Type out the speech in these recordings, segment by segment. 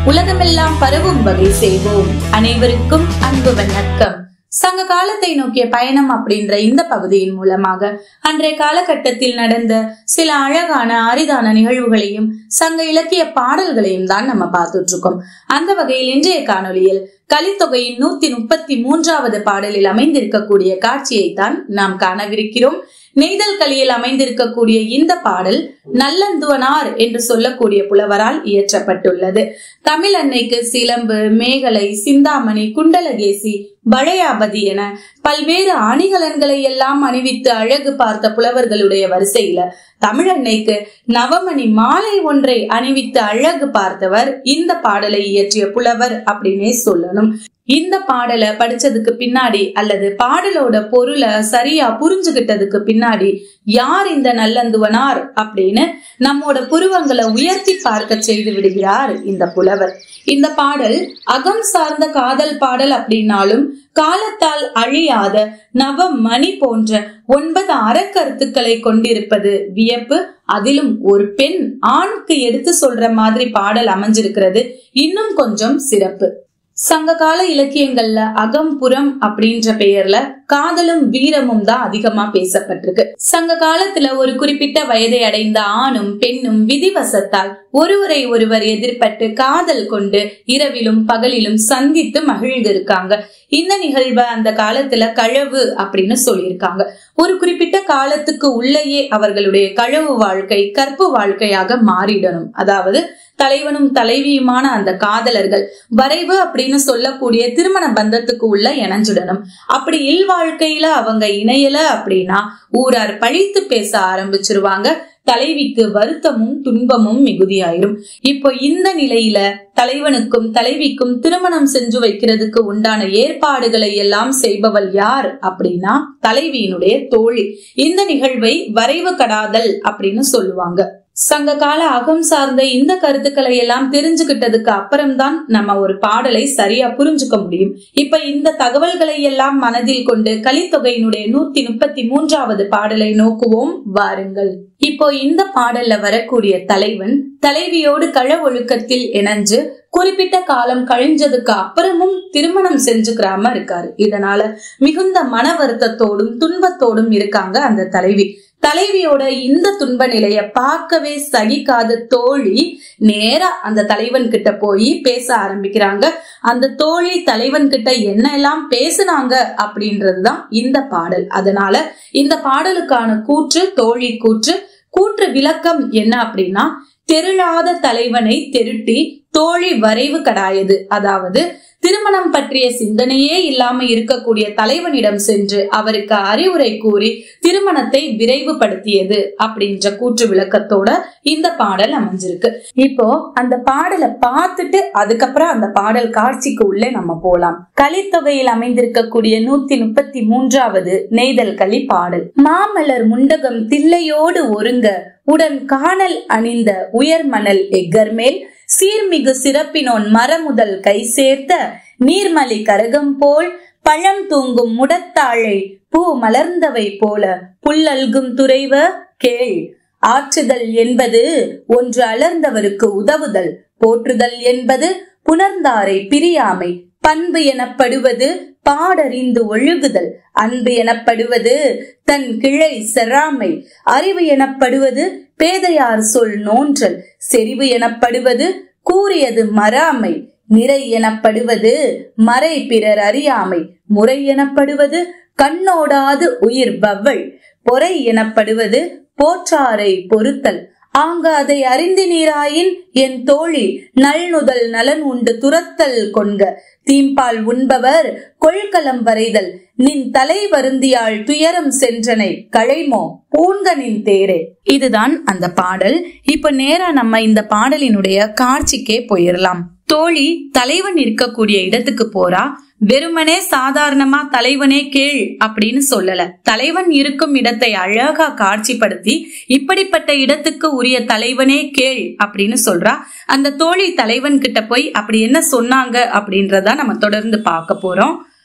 உலகமெல்லாம் பரவும் வகை செய்வோம் அனைவருக்கும் அன்பு வணக்கம் சங்க காலத்தை நோக்கிய பயணம் அப்படின்ற இந்த பகுதியின் மூலமாக அன்றைய காலகட்டத்தில் நடந்த சில அழகான அரிதான நிகழ்வுகளையும் சங்க இலக்கிய பாடல்களையும் தான் நம்ம பார்த்துட்டு இருக்கோம் அந்த வகையில் இன்றைய காணொளியில் கலித்தொகையின் நூத்தி முப்பத்தி மூன்றாவது பாடலில் அமைந்திருக்கக்கூடிய காட்சியை தான் நாம் காணவிருக்கிறோம் நெய்தல் கலியில் அமைந்திருக்கக்கூடிய இந்த பாடல் நல்லந்துவனார் என்று சொல்லக்கூடிய புலவரால் இயற்றப்பட்டுள்ளது தமிழ் அன்னைக்கு சிலம்பு மேகலை சிந்தாமணி குண்டலகேசி வளையாபதி என பல்வேறு அணிகலன்களை எல்லாம் அணிவித்து அழகு பார்த்த புலவர்களுடைய வரிசையில தமிழன்னைக்கு நவமணி மாலை ஒன்றை அணிவித்து அழகு பார்த்தவர் இந்த பாடலை இயற்றிய புலவர் அப்படின்னே சொல்லணும் இந்த பாடலை படிச்சதுக்கு பின்னாடி அல்லது பாடலோட பொருளை சரியா புரிஞ்சுகிட்டதுக்கு பின்னாடி யார் இந்த நல்லந்துவனார் அப்படின்னு நம்மோட புருவங்களை உயர்த்தி பார்க்க செய்து விடுகிறார் இந்த புலவர் இந்த பாடல் அகம் சார்ந்த காதல் பாடல் அப்படின்னாலும் காலத்தால் அழியாத நவ மணி போன்ற ஒன்பது அறக்கருத்துக்களை கொண்டிருப்பது வியப்பு அதிலும் ஒரு பெண் ஆணுக்கு எடுத்து சொல்ற மாதிரி பாடல் அமைஞ்சிருக்கிறது இன்னும் கொஞ்சம் சிறப்பு சங்ககால இலக்கியங்கள்ல அகம் புறம் அப்படின்ற பெயர்ல காதலும் வீரமும் தான் அதிகமா பேசப்பட்டிருக்கு சங்க காலத்துல ஒரு குறிப்பிட்ட வயதை அடைந்த ஆணும் பெண்ணும் விதிவசத்தால் ஒருவரை ஒருவர் எதிர்பட்டு காதல் கொண்டு இரவிலும் பகலிலும் சந்தித்து மகிழ்ந்திருக்காங்க இந்த நிகழ்வை அந்த காலத்துல கழவு அப்படின்னு சொல்லியிருக்காங்க ஒரு குறிப்பிட்ட காலத்துக்கு உள்ளேயே அவர்களுடைய கழவு வாழ்க்கை கற்பு வாழ்க்கையாக மாறிடணும் அதாவது தலைவனும் தலைவியுமான அந்த காதலர்கள் வரைவு அப்படின்னு சொல்லக்கூடிய திருமண பந்தத்துக்கு உள்ள இணைஞ்சிடணும் அப்படி இல்வாழ்க்கையில அவங்க இணையல அப்படின்னா ஊரார் பழித்து பேச ஆரம்பிச்சிருவாங்க தலைவிக்கு வருத்தமும் துன்பமும் மிகுதியாயிரும் இப்போ இந்த நிலையில தலைவனுக்கும் தலைவிக்கும் திருமணம் செஞ்சு வைக்கிறதுக்கு உண்டான ஏற்பாடுகளை எல்லாம் செய்பவள் யார் அப்படின்னா தலைவியினுடைய தோழி இந்த நிகழ்வை வரைவு கடாதல் அப்படின்னு சொல்லுவாங்க சங்க கால அகம் சார்ந்த இந்த கருத்துக்களை எல்லாம் தெரிஞ்சுகிட்டதுக்கு அப்புறம்தான் நம்ம ஒரு பாடலை சரியா புரிஞ்சுக்க முடியும் இப்ப இந்த தகவல்களை எல்லாம் மனதில் கொண்டு கலித்தொகையினுடைய நூத்தி முப்பத்தி மூன்றாவது பாடலை நோக்குவோம் வாருங்கள் இப்போ இந்த பாடல்ல வரக்கூடிய தலைவன் தலைவியோடு கள ஒழுக்கத்தில் இணைஞ்சு குறிப்பிட்ட காலம் கழிஞ்சதுக்கு அப்புறமும் திருமணம் செஞ்சுக்கிறாம இருக்காரு இதனால மிகுந்த மன வருத்தத்தோடும் துன்பத்தோடும் இருக்காங்க அந்த தலைவி தலைவியோட இந்த துன்ப நிலைய பார்க்கவே சகிக்காத தோழி நேரா அந்த தலைவன் கிட்ட போய் பேச ஆரம்பிக்கிறாங்க அந்த தோழி தலைவன் கிட்ட என்ன எல்லாம் பேசுனாங்க அப்படின்றதுதான் இந்த பாடல் அதனால இந்த பாடலுக்கான கூற்று தோழி கூற்று கூற்று விளக்கம் என்ன அப்படின்னா தெருளாத தலைவனை தெருட்டி தோழி வரைவு கடாயது அதாவது திருமணம் பற்றிய சிந்தனையே இல்லாம இருக்கக்கூடிய தலைவனிடம் சென்று அவருக்கு அறிவுரை கூறி திருமணத்தை விரைவுபடுத்தியது அப்படின்ற கூற்று விளக்கத்தோட இந்த பாடல் அமைஞ்சிருக்கு இப்போ அந்த பாடலை பார்த்துட்டு அதுக்கப்புறம் அந்த பாடல் காட்சிக்கு உள்ளே நம்ம போலாம் கலித்தொகையில் அமைந்திருக்கக்கூடிய நூத்தி முப்பத்தி மூன்றாவது நெய்தல் களி பாடல் மாமலர் முண்டகம் தில்லையோடு ஒருங்க உடன் காணல் அணிந்த உயர்மணல் எக்கர் மேல் சீர்மிகு சிறப்பினோன் மரமுதல் கை சேர்த்த நீர்மலி கரகம் போல் பழம் தூங்கும் முடத்தாழை பூ மலர்ந்தவை போல புல்லல்கும் துறைவ கேள் ஆற்றுதல் என்பது ஒன்று அலர்ந்தவருக்கு உதவுதல் போற்றுதல் என்பது புணர்ந்தாரை பிரியாமை பண்பு எனப்படுவது பாடறிந்து ஒழுகுதல் அன்பு எனப்படுவது தன் கிளை செராமை அறிவு எனப்படுவது பேதையார் சொல் நோன்றல் செறிவு எனப்படுவது கூறியது மறாமை நிறை எனப்படுவது மறை பிறர் அறியாமை முறை எனப்படுவது கண்ணோடாது உயிர் பவ்வள் பொறை எனப்படுவது போற்றாரை பொறுத்தல் ஆங்க அதை அறிந்தினீராயின் என் தோழி நல்நுதல் நலன் உண்டு துரத்தல் கொண்க தீம்பால் உண்பவர் கொள்கலம் வரைதல் நின் தலை வருந்தியாள் துயரம் சென்றனை களைமோ பூன்கனின் தேரே இதுதான் அந்த பாடல் இப்ப நேரா நம்ம இந்த பாடலினுடைய காட்சிக்கே போயிடலாம் தோழி தலைவன் இருக்கக்கூடிய இடத்துக்கு போறா வெறுமனே சாதாரணமா தலைவனே கேள் அப்படின்னு சொல்லல தலைவன் இருக்கும் இடத்தை அழகா காட்சிப்படுத்தி இப்படிப்பட்ட இடத்துக்கு உரிய தலைவனே கேள் அப்படின்னு சொல்றா அந்த தோழி தலைவன் கிட்ட போய் அப்படி என்ன சொன்னாங்க அப்படின்றத நம்ம தொடர்ந்து பார்க்க போறோம்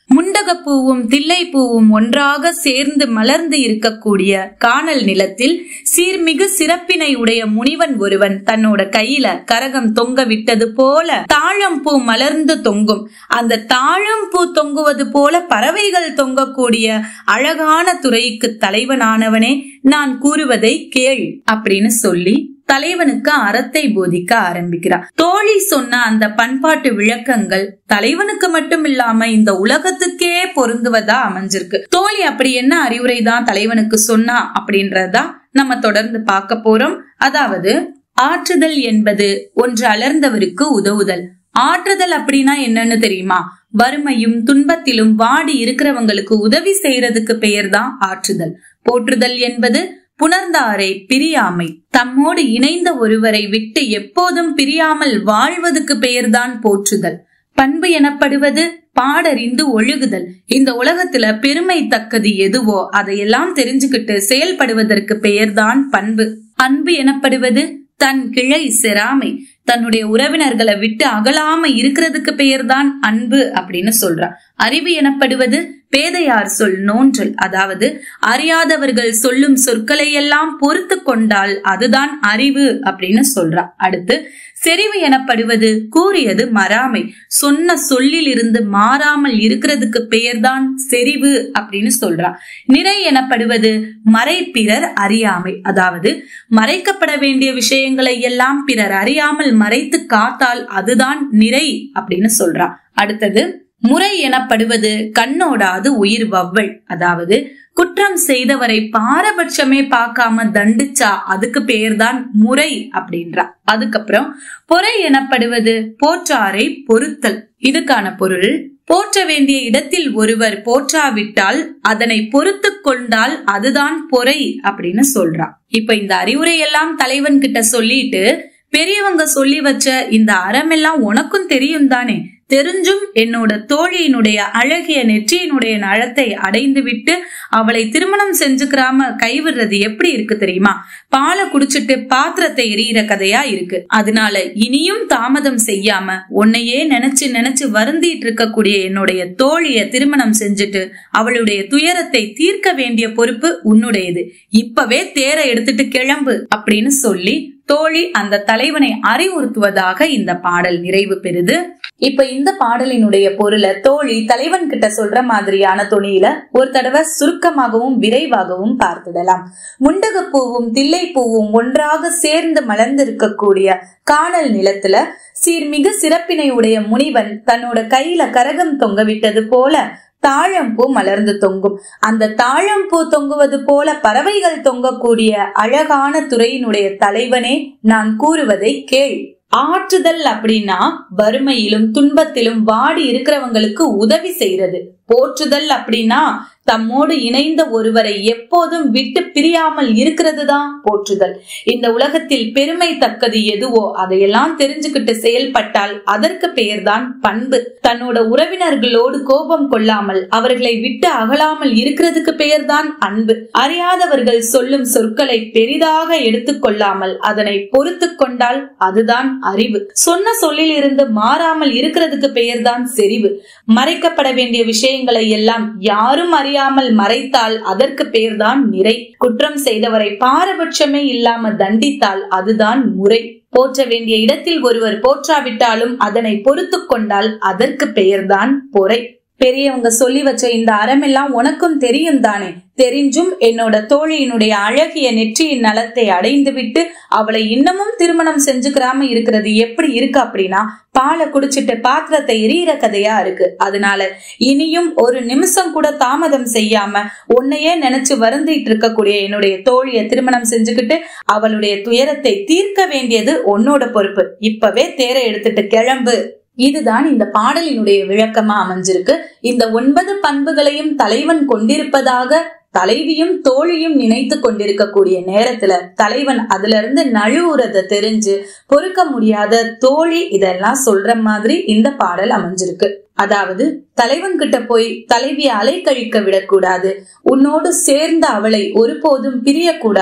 முண்டகப்பூவும் தில்லைப்பூவும் ஒன்றாக சேர்ந்து மலர்ந்து இருக்கக்கூடிய காணல் நிலத்தில் சீர்மிகு சிறப்பினை உடைய முனிவன் ஒருவன் தன்னோட கையில கரகம் தொங்க விட்டது போல தாழம்பூ மலர்ந்து தொங்கும் அந்த தாழம்பூ தொங்குவது போல பறவைகள் தொங்கக்கூடிய அழகான துறைக்கு தலைவனானவனே நான் கூறுவதை கேள் அப்படின்னு சொல்லி தலைவனுக்கு அறத்தை போதிக்க ஆரம்பிக்கிறார் தோழி சொன்ன அந்த பண்பாட்டு விளக்கங்கள் தலைவனுக்கு மட்டும் இல்லாம இந்த உலகத்துக்கே பொருந்துவதா அமைஞ்சிருக்கு தோழி அப்படி என்ன அறிவுரை தான் தலைவனுக்கு சொன்னா அப்படின்றதா நம்ம தொடர்ந்து பார்க்க போறோம் அதாவது ஆற்றுதல் என்பது ஒன்று அலர்ந்தவருக்கு உதவுதல் ஆற்றுதல் அப்படின்னா என்னன்னு தெரியுமா வறுமையும் துன்பத்திலும் வாடி இருக்கிறவங்களுக்கு உதவி செய்யறதுக்கு பெயர் தான் ஆற்றுதல் போற்றுதல் என்பது புணர்ந்தாரை பிரியாமை தம்மோடு இணைந்த ஒருவரை விட்டு எப்போதும் பிரியாமல் வாழ்வதற்கு பெயர்தான் போற்றுதல் பண்பு எனப்படுவது பாடறிந்து ஒழுகுதல் இந்த உலகத்துல பெருமை தக்கது எதுவோ அதையெல்லாம் தெரிஞ்சுக்கிட்டு செயல்படுவதற்கு பெயர்தான் பண்பு அன்பு எனப்படுவது தன் கிளை செராமை தன்னுடைய உறவினர்களை விட்டு அகலாம இருக்கிறதுக்கு பெயர்தான் அன்பு அப்படின்னு சொல்றா அறிவு எனப்படுவது பேதையார் சொல் நோன்றல் அதாவது அறியாதவர்கள் சொல்லும் சொற்களை எல்லாம் பொறுத்து கொண்டால் அதுதான் அறிவு அப்படின்னு சொல்றா அடுத்து செறிவு எனப்படுவது கூறியது மறாமை சொன்ன சொல்லில் இருந்து மாறாமல் இருக்கிறதுக்கு பெயர்தான் செறிவு அப்படின்னு சொல்றா நிறை எனப்படுவது மறை பிறர் அறியாமை அதாவது மறைக்கப்பட வேண்டிய விஷயங்களை எல்லாம் பிறர் அறியாமல் மறைத்து காத்தால் அதுதான் நிறை அப்படின்னு சொல்றா அடுத்தது முறை எனப்படுவது கண்ணோடாது உயிர் வவ்வல் அதாவது குற்றம் செய்தவரை பாரபட்சமே பார்க்காம தண்டிச்சா அதுக்கு பேர்தான் முறை அப்படின்றா அதுக்கப்புறம் பொறை எனப்படுவது போற்றாரை பொருத்தல் இதுக்கான பொருள் போற்ற வேண்டிய இடத்தில் ஒருவர் போற்றாவிட்டால் அதனை பொறுத்து கொண்டால் அதுதான் பொறை அப்படின்னு சொல்றா இப்ப இந்த அறிவுரை எல்லாம் தலைவன் கிட்ட சொல்லிட்டு பெரியவங்க சொல்லி வச்ச இந்த அறமெல்லாம் உனக்கும் தெரியும் தானே தெரிஞ்சும் என்னோட தோழியினுடைய அழகிய நெற்றியினுடைய நழத்தை அடைந்து விட்டு அவளை திருமணம் செஞ்சுக்கிறாம கைவிடுறது எப்படி இருக்கு தெரியுமா பாலை குடிச்சிட்டு பாத்திரத்தை எரியிற கதையா இருக்கு அதனால இனியும் தாமதம் செய்யாம உன்னையே நினைச்சு நினைச்சு வருந்திட்டு இருக்கக்கூடிய என்னுடைய தோழிய திருமணம் செஞ்சுட்டு அவளுடைய துயரத்தை தீர்க்க வேண்டிய பொறுப்பு உன்னுடையது இப்பவே தேர எடுத்துட்டு கிளம்பு அப்படின்னு சொல்லி தோழி அந்த தலைவனை அறிவுறுத்துவதாக இந்த பாடல் நிறைவு பெறுது இப்ப இந்த பாடலினுடைய பொருளை தோழி தலைவன் கிட்ட சொல்ற மாதிரியான துணியில ஒரு தடவை சுருக்கமாகவும் விரைவாகவும் பார்த்திடலாம் முண்டகப்பூவும் தில்லைப்பூவும் ஒன்றாக சேர்ந்து மலர்ந்திருக்கக்கூடிய காணல் நிலத்துல சீர்மிகு சிறப்பினை உடைய முனிவன் தன்னோட கையில கரகம் தொங்க விட்டது போல தாழம்பூ மலர்ந்து தொங்கும் அந்த தாழம்பூ தொங்குவது போல பறவைகள் தொங்கக்கூடிய அழகான துறையினுடைய தலைவனே நான் கூறுவதை கேள் ஆற்றுதல் அப்படின்னா வறுமையிலும் துன்பத்திலும் வாடி இருக்கிறவங்களுக்கு உதவி செய்யறது போற்றுதல் அப்படின்னா தம்மோடு இணைந்த ஒருவரை எப்போதும் விட்டு பிரியாமல் இருக்கிறது தான் போற்றுதல் இந்த உலகத்தில் பெருமை தக்கது எதுவோ அதையெல்லாம் தெரிஞ்சுக்கிட்டு செயல்பட்டால் அதற்கு பெயர்தான் பண்பு தன்னோட உறவினர்களோடு கோபம் கொள்ளாமல் அவர்களை விட்டு அகலாமல் இருக்கிறதுக்கு பெயர்தான் அன்பு அறியாதவர்கள் சொல்லும் சொற்களை பெரிதாக எடுத்துக்கொள்ளாமல் அதனை பொறுத்து கொண்டால் அதுதான் அறிவு சொன்ன சொல்லில் இருந்து மாறாமல் இருக்கிறதுக்கு பெயர்தான் செறிவு மறைக்கப்பட வேண்டிய விஷயங்களை எல்லாம் யாரும் அறிய அறியாமல் மறைத்தால் அதற்கு பெயர்தான் நிறை குற்றம் செய்தவரை பாரபட்சமே இல்லாம தண்டித்தால் அதுதான் முறை போற்ற வேண்டிய இடத்தில் ஒருவர் போற்றாவிட்டாலும் அதனை பொறுத்து கொண்டால் அதற்கு பெயர்தான் பொறை பெரியவங்க சொல்லி வச்ச இந்த அறமெல்லாம் உனக்கும் தெரியும் தானே தெரிஞ்சும் என்னோட தோழியினுடைய அழகிய நெற்றியின் நலத்தை அடைந்து விட்டு அவளை இன்னமும் திருமணம் செஞ்சுக்கிறாம இருக்கிறது எப்படி இருக்கு அப்படின்னா பாலை குடிச்சிட்டு பாத்திரத்தை எரியற கதையா இருக்கு அதனால இனியும் ஒரு நிமிஷம் கூட தாமதம் செய்யாம உன்னையே நினைச்சு வருந்திட்டு இருக்கக்கூடிய என்னுடைய தோழிய திருமணம் செஞ்சுக்கிட்டு அவளுடைய துயரத்தை தீர்க்க வேண்டியது உன்னோட பொறுப்பு இப்பவே தேர எடுத்துட்டு கிளம்பு இதுதான் இந்த பாடலினுடைய விளக்கமா அமைஞ்சிருக்கு இந்த ஒன்பது பண்புகளையும் தலைவன் கொண்டிருப்பதாக தலைவியும் தோழியும் நினைத்து கொண்டிருக்கக்கூடிய நேரத்துல தலைவன் அதுல இருந்து நழுவுறத தெரிஞ்சு பொறுக்க முடியாத தோழி இதெல்லாம் சொல்ற மாதிரி இந்த பாடல் அமைஞ்சிருக்கு அதாவது தலைவன் கிட்ட போய் தலைவியை அலைக்கழிக்க விடக்கூடாது உன்னோடு சேர்ந்த அவளை ஒருபோதும் பிரியக்கூடாது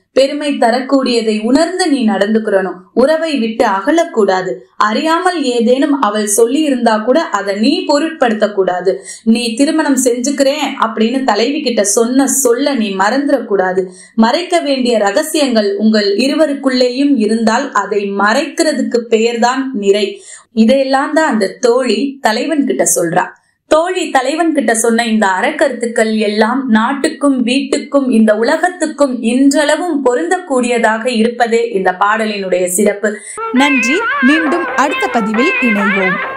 பெருமை தரக்கூடியதை உணர்ந்து நீ நடந்துக்கிறணும் உறவை விட்டு அகலக்கூடாது அறியாமல் ஏதேனும் அவள் சொல்லி இருந்தா கூட அதை நீ பொருட்படுத்த கூடாது நீ திருமணம் செஞ்சுக்கிறேன் அப்படின்னு தலைவி கிட்ட சொன்ன சொல்ல நீ மறந்துடக்கூடாது மறைக்க வேண்டிய ரகசியங்கள் உங்கள் இருவருக்குள்ளேயும் இருந்தால் அதை மறைக்கிறதுக்கு பெயர்தான் நிறை இதையெல்லாம் தான் அந்த தோழி தலைவன் கிட்ட சொல்றா தோழி தலைவன் கிட்ட சொன்ன இந்த அறக்கருத்துக்கள் எல்லாம் நாட்டுக்கும் வீட்டுக்கும் இந்த உலகத்துக்கும் இன்றளவும் பொருந்தக்கூடியதாக இருப்பதே இந்த பாடலினுடைய சிறப்பு நன்றி மீண்டும் அடுத்த பதிவில் இணைவோம்